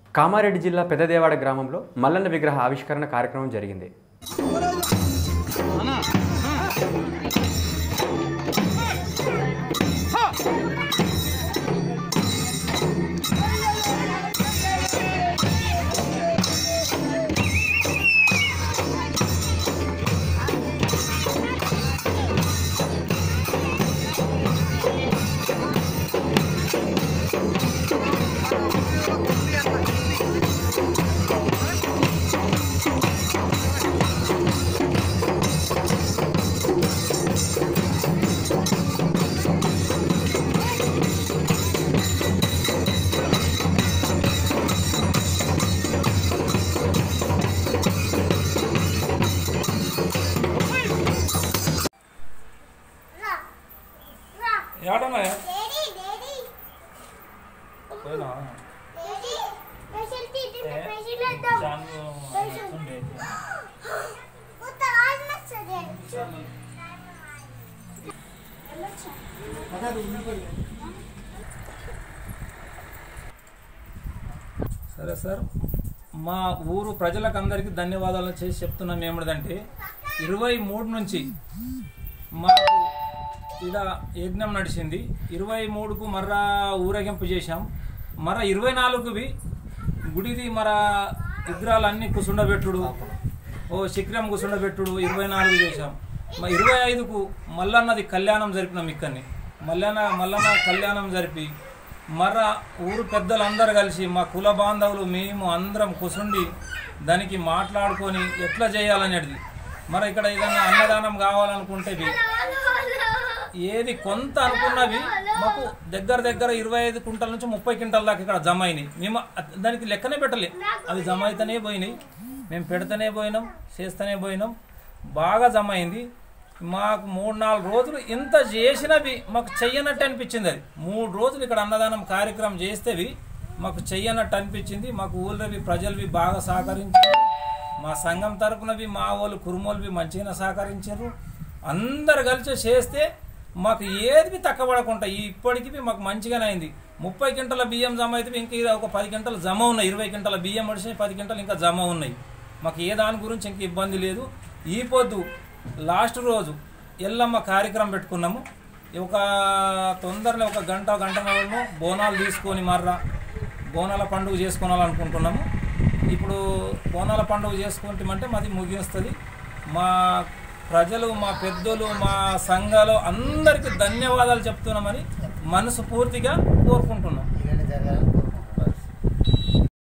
కామారెడ్డి జిల్లా పెద్దదేవాడ గ్రామంలో మల్లన్న విగ్రహ ఆవిష్కరణ కార్యక్రమం జరిగింది ఏడన్నా డాడీ డాడీ పోయినా డాడీ స్పెషల్ టీచర్ ఏ? స్పెషల్ వద్దాం చాలు ఉండే. కొత్త ఆజ్ మస్తదే సరే సార్ మా ఊరు ప్రజలకు అందరికీ ధన్యవాదాలు చేసి చెప్తున్నాం ఏమిటంటే ఇరవై మూడు నుంచి మాకు ఇలా యజ్ఞం నడిచింది ఇరవై మూడుకు మర్రా ఊరేగింపు చేశాం మర ఇరవై నాలుగువి గుడిది మర విగ్రహాలన్నీ కుసుండబెట్టుడు ఓ శిఖరం కుసుండబెట్టుడు ఇరవై నాలుగు చేశాం మా ఇరవై ఐదుకు మల్లన్నది కళ్యాణం జరిపినాం ఇక్కడిని మల్లన్న మల్లన్న కళ్యాణం జరిపి మర ఊరు పెద్దలందరూ కలిసి మా కుల బాంధవులు మేము అందరం కుసుండి దానికి మాట్లాడుకొని ఎట్లా చేయాలనేది మరి ఇక్కడ ఏదైనా అన్నదానం కావాలనుకుంటే ఏది కొంత అనుకున్నవి మాకు దగ్గర దగ్గర ఇరవై ఐదు కుంటల నుంచి ముప్పై క్వింటల దాకా ఇక్కడ జమ అయినాయి మేము అ- దానికి లెక్కనే పెట్టలే అవి జమ అయితేనే పోయినాయి మేము పెడితేనే పోయినాం చేస్తూనే పోయినాం బాగా జమ అయింది మాకు మూడు నాలుగు రోజులు ఇంత చేసినవి మాకు చెయ్యనట్టు అనిపించింది అది మూడు రోజులు ఇక్కడ అన్నదానం కార్యక్రమం చేస్తేవి మాకు చెయ్యనట్టు అనిపించింది మాకు ఊళ్ళవి ప్రజలవి బాగా సహకరించారు మా సంఘం తరపునవి మా వాళ్ళు కురుమోళ్ళవి మంచిగా సహకరించారు అందరు కలిసి చేస్తే మాకు ఏది తక్కువ పడకుండా ఈ ఇప్పటికి మాకు మంచిగానే అయింది ముప్పై గంటల బియ్యం జమ అయితే ఇంకా ఇది ఒక పది గంటలు జమ ఉన్నాయి ఇరవై గంటల బియ్యం మడిచి పది గంటలు ఇంకా జమ ఉన్నాయి మాకు ఏ దాని గురించి ఇంక ఇబ్బంది లేదు ఈ పొద్దు లాస్ట్ రోజు ఎల్లమ్మ కార్యక్రమం పెట్టుకున్నాము ఒక తొందరలో ఒక గంట గంటన్నరలో బోనాలు తీసుకొని మర్రా బోనాల పండుగ చేసుకోవాలనుకుంటున్నాము ఇప్పుడు బోనాల పండుగ చేసుకుంటామంటే మాది ముగిస్తుంది మా ప్రజలు మా పెద్దలు మా సంఘాలు అందరికీ ధన్యవాదాలు చెప్తున్నామని మనసు పూర్తిగా కోరుకుంటున్నాం